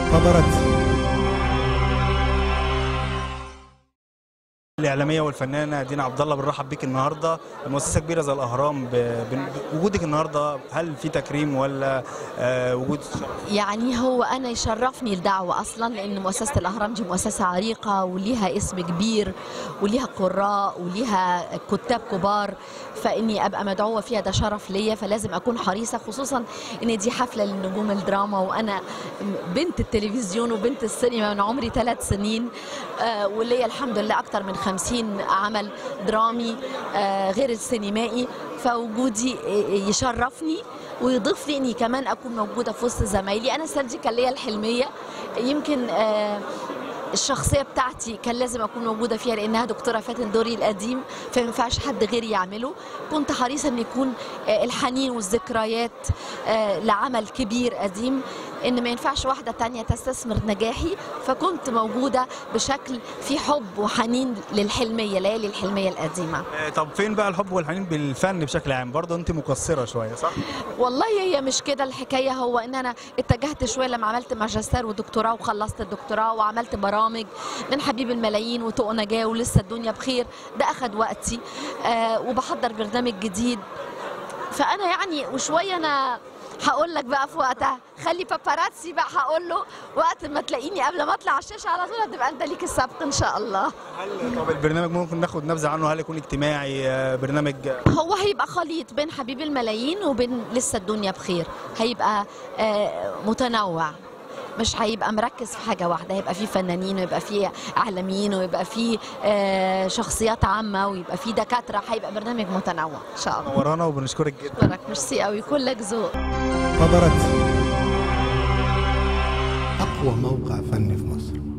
باباراتزي الاعلاميه والفنانه دينا عبد الله بنرحب بيك النهارده مؤسسه كبيره زي الاهرام ب- ب- بوجودك النهارده هل في تكريم ولا آه، وجود شرف؟ يعني هو انا يشرفني الدعوه اصلا لان مؤسسه الاهرام دي مؤسسه عريقه وليها اسم كبير وليها قراء وليها كتاب كبار فاني ابقى مدعوه فيها ده شرف ليا فلازم اكون حريصه خصوصا ان دي حفله لنجوم الدراما وانا بنت التلفزيون وبنت السينما من عمري ثلاث سنين آه، وليا الحمد لله اكتر من خمسين عمل درامي آه، غير السينمائي فوجودي يشرفني ويضيف لي اني كمان اكون موجوده في وسط زمايلي انا السنه دي كان ليا الحلميه يمكن آه، الشخصيه بتاعتي كان لازم اكون موجوده فيها لانها دكتوره فاتن دوري القديم فما ينفعش حد غيري يعمله كنت حريصه ان يكون آه، الحنين والذكريات آه، لعمل كبير قديم ان ما ينفعش واحده تانية تستثمر نجاحي فكنت موجوده بشكل في حب وحنين للحلميه ليالي الحلميه القديمه آه، طب فين بقى الحب والحنين بالفن بشكل عام برضه انت مقصره شويه صح والله هي مش كده الحكايه هو ان انا اتجهت شويه لما عملت ماجستير ودكتوراه وخلصت الدكتوراه وعملت برامج من حبيب الملايين وتقو نجاه ولسه الدنيا بخير ده اخد وقتي آه وبحضر برنامج جديد فانا يعني وشويه انا هقول لك بقى في وقتها خلي باباراتسي بقى هقول له وقت ما تلاقيني قبل ما اطلع على الشاشه على طول هتبقى انت ليك السبق ان شاء الله هل طب البرنامج ممكن ناخد نبذه عنه هل يكون اجتماعي آه، برنامج هو هيبقى خليط بين حبيب الملايين وبين لسه الدنيا بخير هيبقى آه، متنوع مش هيبقى مركز في حاجة واحدة هيبقى فيه فنانين ويبقى فيه إعلاميين ويبقى فيه آه، شخصيات عامة ويبقى فيه دكاترة هيبقى برنامج متنوع إن شاء الله ورانا وبنشكرك جدا أشكرك ميرسي قوي كلك ذوق باباراتزي أقوى موقع فني في مصر